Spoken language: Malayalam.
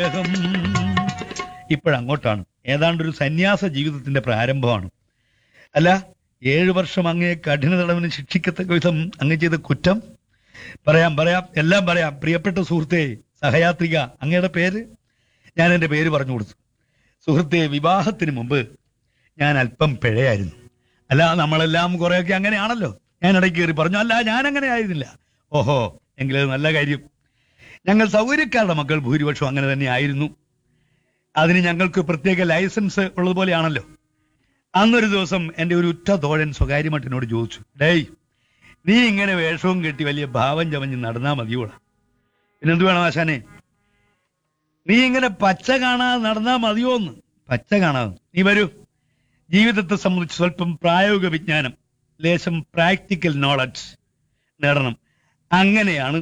ഇപ്പോഴങ്ങോട്ടാണ് ഏതാണ്ട് ഒരു സന്യാസ ജീവിതത്തിന്റെ പ്രാരംഭമാണ് അല്ല ഏഴു വർഷം അങ്ങേ കഠിന തടവിന് ശിക്ഷിക്കത്തക്ക വിധം അങ്ങ് ചെയ്ത കുറ്റം പറയാം പറയാം എല്ലാം പറയാം പ്രിയപ്പെട്ട സുഹൃത്തെ സഹയാത്രിക അങ്ങയുടെ പേര് ഞാൻ എന്റെ പേര് പറഞ്ഞു കൊടുത്തു സുഹൃത്തെ വിവാഹത്തിന് മുമ്പ് ഞാൻ അല്പം പിഴയായിരുന്നു അല്ല നമ്മളെല്ലാം കുറെയൊക്കെ അങ്ങനെയാണല്ലോ ഞാൻ ഇടയ്ക്ക് കയറി പറഞ്ഞു അല്ല ഞാൻ അങ്ങനെ ആയിരുന്നില്ല ഓഹോ എങ്കിലത് നല്ല കാര്യം ഞങ്ങൾ സൗകര്യക്കാരുടെ മക്കൾ ഭൂരിപക്ഷം അങ്ങനെ തന്നെ ആയിരുന്നു അതിന് ഞങ്ങൾക്ക് പ്രത്യേക ലൈസൻസ് ഉള്ളതുപോലെയാണല്ലോ അന്നൊരു ദിവസം എന്റെ ഒരു ഉറ്റ തോഴൻ സ്വകാര്യമായിട്ട് എന്നോട് ചോദിച്ചു ഡേയ് നീ ഇങ്ങനെ വേഷവും കെട്ടി വലിയ ഭാവം ചമഞ്ഞ് നടന്നാ മതിയോടാ പിന്നെന്ത് വേണം ആശാനെ നീ ഇങ്ങനെ പച്ച കാണാതെ നടന്നാ മതിയോന്ന് പച്ച കാണാതെ നീ വരൂ ജീവിതത്തെ സംബന്ധിച്ച് സ്വല്പം പ്രായോഗിക വിജ്ഞാനം ലേശം പ്രാക്ടിക്കൽ നോളജ് നേടണം അങ്ങനെയാണ്